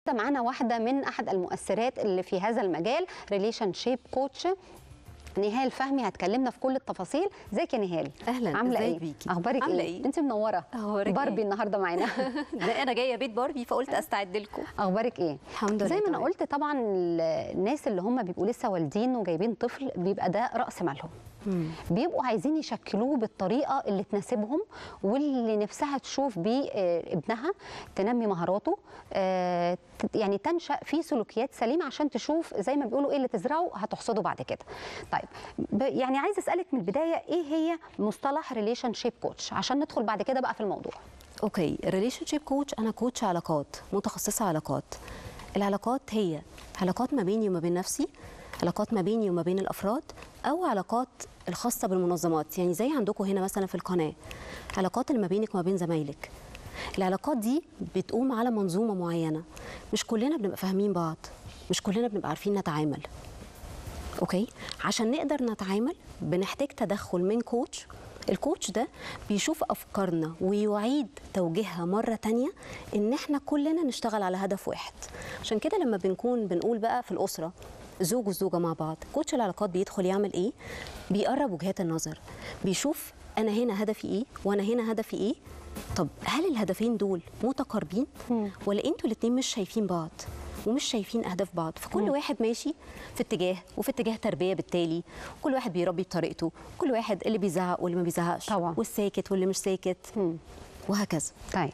لسه معانا واحده من احد المؤثرات اللي في هذا المجال ريليشن شيب كوتش نهال فهمي هتكلمنا في كل التفاصيل ازيك يا نهال اهلا عامله ازيك ايه بيكي؟ اخبارك عاملة ايه إيه؟ انت منوره أخبارك باربي إيه؟ النهارده معانا ده انا جايه بيت باربي فقلت استعد لكم اخبارك ايه الحمد لله زي ما انا تمام. قلت طبعا الناس اللي هم بيبقوا لسه والدين وجايبين طفل بيبقى ده راس مالهم بيبقوا عايزين يشكلوه بالطريقه اللي تناسبهم واللي نفسها تشوف بيه آه، ابنها تنمي مهاراته آه، ت- يعني تنشا في سلوكيات سليمه عشان تشوف زي ما بيقولوا ايه اللي تزرعه هتحصده بعد كده طيب ب- يعني عايز اسالك من البدايه ايه هي مصطلح ريليشن شيب كوتش عشان ندخل بعد كده بقى في الموضوع اوكي ريليشن شيب كوتش انا كوتش علاقات متخصصه علاقات العلاقات هي علاقات ما بيني وما بين نفسي علاقات ما بيني وما بين الافراد او علاقات الخاصه بالمنظمات يعني زي عندكم هنا مثلا في القناه علاقات اللي ما بينك وما بين زمايلك العلاقات دي بتقوم على منظومه معينه مش كلنا بنبقى فاهمين بعض مش كلنا بنبقى عارفين نتعامل اوكي عشان نقدر نتعامل بنحتاج تدخل من كوتش الكوتش ده بيشوف افكارنا ويعيد توجيهها مره تانية ان احنا كلنا نشتغل على هدف واحد عشان كده لما بنكون بنقول بقى في الاسره زوج والزوجه مع بعض كوتش العلاقات بيدخل يعمل ايه بيقرب وجهات النظر بيشوف انا هنا هدفي ايه وانا هنا هدفي ايه طب هل الهدفين دول متقاربين ولا انتوا الاتنين مش شايفين بعض ومش شايفين اهداف بعض فكل واحد ماشي في اتجاه وفي اتجاه تربيه بالتالي كل واحد بيربي بطريقته كل واحد اللي بيزعق واللي ما بيزعقش طبعا. والساكت واللي مش ساكت وهكذا طيب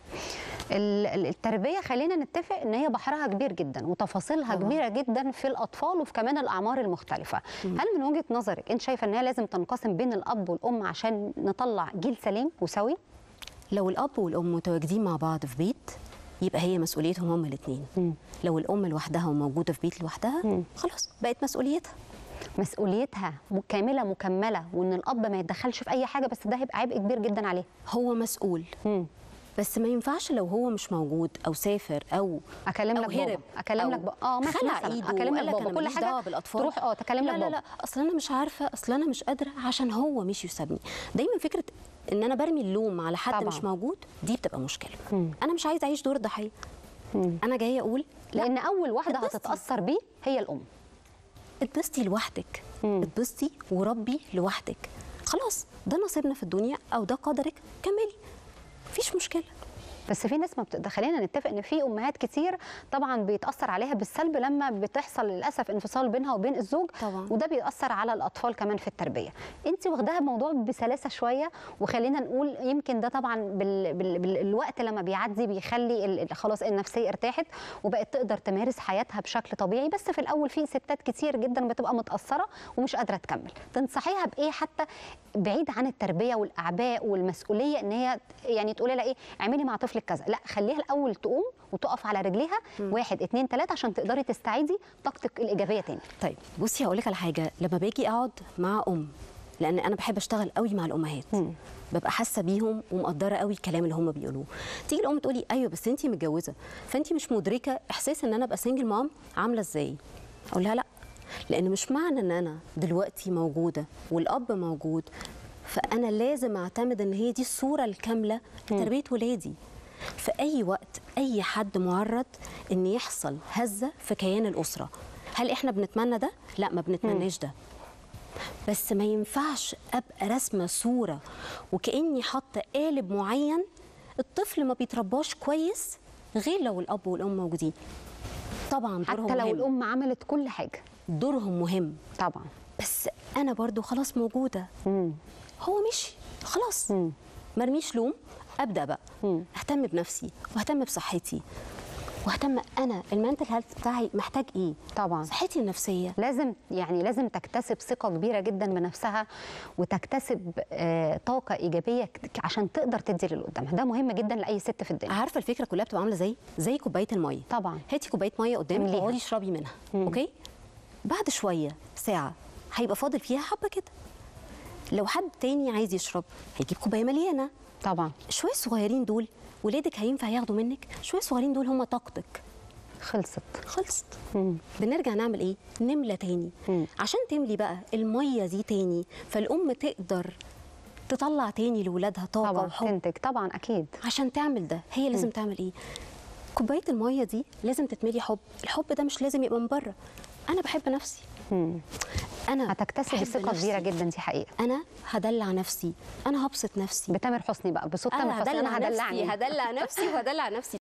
ال- ال- التربيه خلينا نتفق ان هي بحرها كبير جدا وتفاصيلها طبعاً. كبيره جدا في الاطفال وفي كمان الاعمار المختلفه هل من وجهه نظرك انت شايفه ان هي لازم تنقسم بين الاب والام عشان نطلع جيل سليم وسوي لو الاب والام متواجدين مع بعض في بيت يبقى هي مسؤوليتهم هما الاثنين لو الام لوحدها وموجوده في بيت لوحدها خلاص بقت مسؤوليتها مسؤوليتها م- كامله مكمله وان الاب ما يتدخلش في اي حاجه بس ده هيبقى عبء كبير جدا عليه هو مسؤول مم. بس ما ينفعش لو هو مش موجود او سافر او اكلم أو لك بابا هرب اكلم أو لك بابا اه مثلا خلع مثلاً. ايده اكلم لك وقال لك بابا أنا كل ماليش حاجه دعوة بالاطفال تروح اه تكلم لا لك لا بابا لا اصل انا مش عارفه اصل انا مش قادره عشان هو مش يسابني دايما فكره ان انا برمي اللوم على حد طبعاً. مش موجود دي بتبقى مشكله انا مش عايزه اعيش دور ضحيه انا جايه اقول لا لان اول واحده اتبسطي. هتتاثر بيه هي الام اتبسطي لوحدك اتبسطي وربي لوحدك خلاص ده نصيبنا في الدنيا او ده قدرك كملي مفيش مشكله بس في ناس ما بتقدر خلينا نتفق ان في امهات كتير طبعا بيتاثر عليها بالسلب لما بتحصل للاسف انفصال بينها وبين الزوج طبعاً. وده بيأثر على الاطفال كمان في التربيه انت واخداها الموضوع بسلاسه شويه وخلينا نقول يمكن ده طبعا بال... بال... بالوقت لما بيعدي بيخلي ال... ال- خلاص النفسيه ارتاحت وبقت تقدر تمارس حياتها بشكل طبيعي بس في الاول في ستات كتير جدا بتبقى متاثره ومش قادره تكمل تنصحيها بايه حتى بعيد عن التربيه والاعباء والمسؤوليه ان هي يعني تقولي لها ايه اعملي مع طفلك كذا لا خليها الاول تقوم وتقف على رجليها واحد اتنين تلاته عشان تقدري تستعيدي طاقتك الايجابيه تاني طيب بصي هقول لك على حاجه لما باجي اقعد مع ام لان انا بحب اشتغل قوي مع الامهات ببقى حاسه بيهم ومقدره قوي الكلام اللي هم بيقولوه تيجي الام تقولي ايوه بس انت متجوزه فانت مش مدركه احساس ان انا ابقى سنجل مام عامله ازاي اقول لها لا لان مش معنى ان انا دلوقتي موجوده والاب موجود فانا لازم اعتمد ان هي دي الصوره الكامله لتربيه ولادي في اي وقت اي حد معرض ان يحصل هزه في كيان الاسره هل احنا بنتمنى ده لا ما بنتمناش ده بس ما ينفعش ابقى راسمه صوره وكاني حاطه قالب معين الطفل ما بيترباش كويس غير لو الاب والام موجودين طبعا دورهم حتى لو مهم. الام عملت كل حاجه دورهم مهم طبعا بس انا برضو خلاص موجوده مم. هو مشي خلاص مم. مرميش لوم ابدا بقى مم. اهتم بنفسي واهتم بصحتي واهتم انا المنتل هيلث بتاعي محتاج ايه طبعا صحتي النفسيه لازم يعني لازم تكتسب ثقة كبيرة جدا بنفسها وتكتسب آه، طاقة إيجابية ك- عشان تقدر تدي للي قدامها ده مهم جدا لأي ست في الدنيا عارفه الفكره كلها بتبقى عامله زي زي كوبايه الميه طبعا هاتي كوبايه ميه قدامك امليها. واقعدي اشربي منها اوكي بعد شويه ساعه هيبقى فاضل فيها حبه كده لو حد تاني عايز يشرب هيجيب كوبايه مليانه طبعا شويه صغيرين دول ولادك هينفع ياخدوا منك شويه صغيرين دول هم طاقتك خلصت خلصت مم. بنرجع نعمل ايه نملى تاني مم. عشان تملي بقى الميه دي تاني فالام تقدر تطلع تاني لاولادها طاقه طبعا وحب تنتج طبعا أكيد عشان تعمل ده هي لازم تعمل ايه كوبايه الميه دي لازم تتملي حب الحب ده مش لازم يبقى من بره انا بحب نفسي انا هتكتسبي بحب ثقه كبيره نفسي. جدا دي حقيقه انا هدلع نفسي انا هبسط نفسي بتامر حسني بقى بصوت تامر انا حسني هدلع انا نفسي هدلعني هدلع نفسي وهدلع نفسي